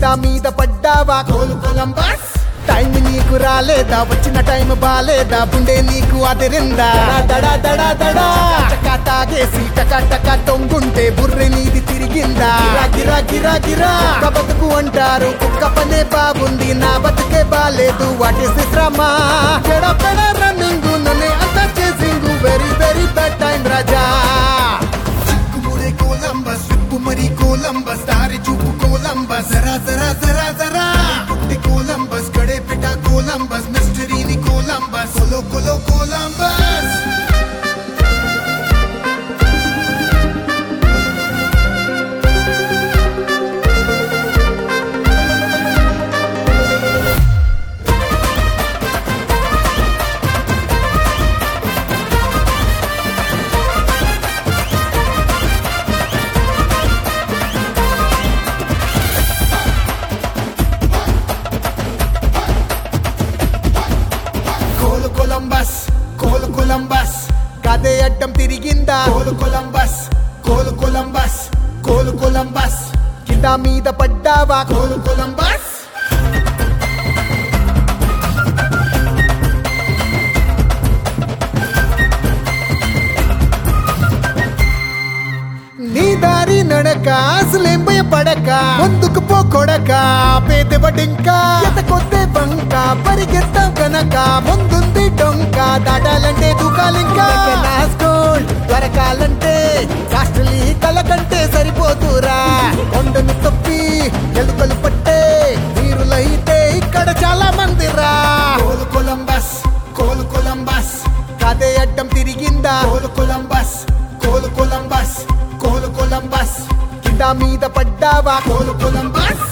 మీద పడ్డావా కోలు కొలంబస్ టైం నీకు రాలేదా వచ్చిన టైం బాలేదా బుండే నీకు అదిరిందా దడా దడా దడా చకా తాగేసి టకా టకా తొంగుంటే బుర్రె నీది తిరిగిందా గిరా గిరా గిరా కుక్క బతుకు అంటారు కుక్క పనే బాగుంది నా బతుకే బాలేదు వాట్ ఇస్ దిస్ డ్రామా పెడ పెడ రన్నింగ్ నన్నే అంతా చేసింగు వెరీ వెరీ బ్యాడ్ టైం రాజా చిక్కుమురే కోలంబస్ ఉప్పు మరి కోలంబస్ దారి చూపు కోలంబస్ జరా జరా జరా జరా పుట్టి కోలంబస్ కడే పిట కోలంబస్ మిస్టరీని కోలంబస్ కొలో కొలో కోలంబస్ కోలు కొలంబస్ కోలు కొలంబస్ కదే అడ్డం తిరిగిందా కోలు కొలంబస్ కోలు కొలంబస్ కోలు కొలంబస్ కింద మీద పడ్డావా కోలు కొలంబస్ నీ దారి నడక అసలేం భయపడక ముందుకు పో కొడక పేదవడింకా ఎత కొద్దే బంక పరిగెత్తాం కనుక ముందుంది డొంక దాటాలంటే దూకాలింకా స్కూల్ దొరకాలంటే కాస్ట్లీ కల కంటే సరిపోతురా కొండను తప్పి ఎలుకలు పట్టే వీరులైతే ఇక్కడ చాలా మంది రా కోలు కొలంబస్ కోలు కొలంబస్ కదే అడ్డం తిరిగిందా కోలు కొలంబస్ కోలు కొలంబస్ కోలు కొలంబస్ కింద మీద పడ్డావా కోలు కొలంబస్